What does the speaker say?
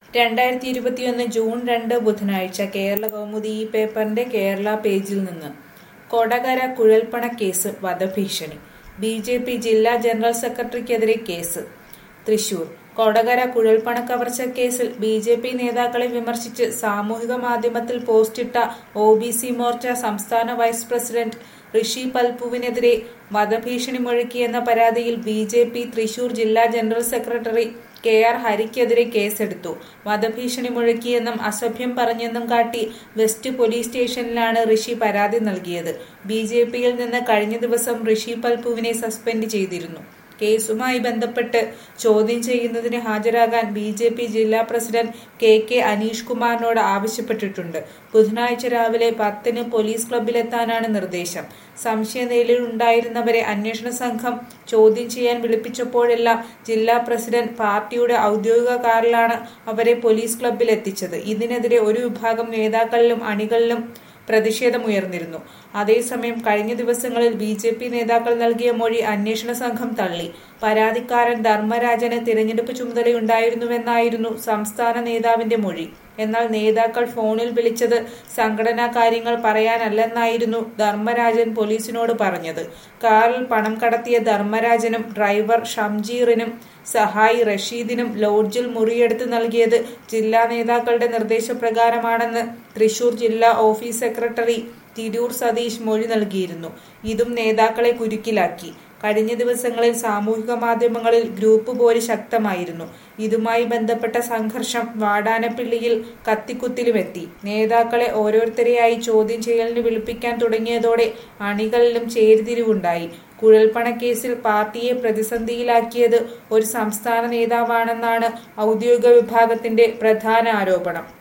രണ്ടായിരത്തി ഇരുപത്തിയൊന്ന് ജൂൺ രണ്ട് ബുധനാഴ്ച കേരള കൗമുദി ഈ പേപ്പറിന്റെ കേരള പേജിൽ നിന്ന് കൊടകര കുഴൽപ്പണ കേസ് വധഭീഷണി ബി ജെ പി ജില്ലാ ജനറൽ സെക്രട്ടറിക്കെതിരെ കേസ് തൃശൂർ കൊടകര കുഴൽപ്പണ കവർച്ച കേസിൽ ബി ജെ പി നേതാക്കളെ വിമർശിച്ച് സാമൂഹിക മാധ്യമത്തിൽ പോസ്റ്റിട്ട ഒ ബി സി മോർച്ച സംസ്ഥാന വൈസ് പ്രസിഡന്റ് ഋഷി പൽപുവിനെതിരെ വധഭീഷണി മുഴക്കിയെന്ന പരാതിയിൽ ബി ജെ പി തൃശൂർ ജില്ലാ ജനറൽ സെക്രട്ടറി കെ ആർ ഹരിക്കെതിരെ കേസെടുത്തു വധഭീഷണി മുഴക്കിയെന്നും അസഭ്യം പറഞ്ഞെന്നും കാട്ടി വെസ്റ്റ് പോലീസ് സ്റ്റേഷനിലാണ് ഋഷി പരാതി നൽകിയത് ബി ജെ പിയിൽ നിന്ന് കഴിഞ്ഞ ദിവസം ഋഷി പൽപുവിനെ സസ്പെൻഡ് ചെയ്തിരുന്നു കേസുമായി ബന്ധപ്പെട്ട് ചോദ്യം ചെയ്യുന്നതിന് ഹാജരാകാൻ ബി ജെ പി ജില്ലാ പ്രസിഡന്റ് കെ കെ അനീഷ് കുമാറിനോട് ആവശ്യപ്പെട്ടിട്ടുണ്ട് ബുധനാഴ്ച രാവിലെ പത്തിന് പോലീസ് ക്ലബിലെത്താനാണ് നിർദ്ദേശം സംശയനിലയിലുണ്ടായിരുന്നവരെ അന്വേഷണ സംഘം ചോദ്യം ചെയ്യാൻ വിളിപ്പിച്ചപ്പോഴെല്ലാം ജില്ലാ പ്രസിഡന്റ് പാർട്ടിയുടെ ഔദ്യോഗിക കാറിലാണ് അവരെ പോലീസ് ക്ലബിൽ എത്തിച്ചത് ഇതിനെതിരെ ഒരു വിഭാഗം നേതാക്കളിലും അണികളിലും പ്രതിഷേധമുയർന്നിരുന്നു അതേസമയം കഴിഞ്ഞ ദിവസങ്ങളിൽ ബി ജെ പി നേതാക്കൾ നൽകിയ മൊഴി അന്വേഷണ സംഘം തള്ളി പരാതിക്കാരൻ ധർമ്മരാജന് തിരഞ്ഞെടുപ്പ് ചുമതലയുണ്ടായിരുന്നുവെന്നായിരുന്നു സംസ്ഥാന നേതാവിന്റെ മൊഴി എന്നാൽ നേതാക്കൾ ഫോണിൽ വിളിച്ചത് സംഘടനാ കാര്യങ്ങൾ പറയാനല്ലെന്നായിരുന്നു ധർമ്മരാജൻ പോലീസിനോട് പറഞ്ഞത് കാറിൽ പണം കടത്തിയ ധർമ്മരാജനും ഡ്രൈവർ ഷംജീറിനും സഹായി റഷീദിനും ലോഡ്ജിൽ മുറിയെടുത്ത് നൽകിയത് ജില്ലാ നേതാക്കളുടെ നിർദ്ദേശപ്രകാരമാണെന്ന് തൃശൂർ ജില്ലാ ഓഫീസ് സെക്രട്ടറി തിരൂർ സതീഷ് മൊഴി നൽകിയിരുന്നു ഇതും നേതാക്കളെ കുരുക്കിലാക്കി കഴിഞ്ഞ ദിവസങ്ങളിൽ സാമൂഹിക മാധ്യമങ്ങളിൽ ഗ്രൂപ്പ് പോര് ശക്തമായിരുന്നു ഇതുമായി ബന്ധപ്പെട്ട സംഘർഷം വാടാനപ്പിള്ളിയിൽ കത്തിക്കുത്തിലുമെത്തി നേതാക്കളെ ഓരോരുത്തരെയായി ചോദ്യം ചെയ്യലിന് വിളിപ്പിക്കാൻ തുടങ്ങിയതോടെ അണികളിലും ചേരിതിരിവുണ്ടായി കുഴൽപ്പണക്കേസിൽ പാർട്ടിയെ പ്രതിസന്ധിയിലാക്കിയത് ഒരു സംസ്ഥാന നേതാവാണെന്നാണ് ഔദ്യോഗിക വിഭാഗത്തിന്റെ പ്രധാന ആരോപണം